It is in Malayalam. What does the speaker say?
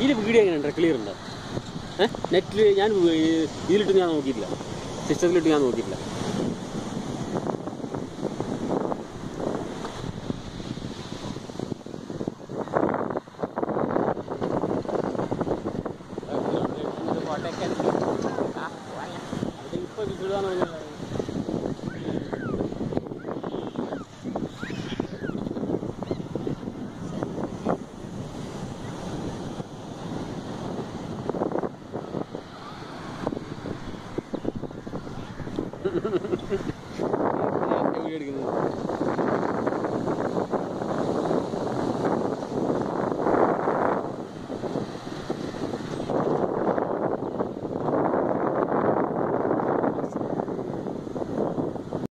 ഇതിൽ വീഡിയോ എങ്ങനെയുണ്ട് ക്ലിയർ ഉണ്ടോ ഏഹ് നെറ്റിൽ ഞാൻ വ- ഈ ഇതിലിട്ട് ഞാൻ നോക്കിയിട്ടില്ല സിസ്റ്റത്തിലിട്ട് ഞാൻ നോക്കിയിട്ടില്ല ഇപ്പൊ വിസിടുകാന്ന് പറഞ്ഞാൽ വീഡിയോ എടുക്കുന്നത്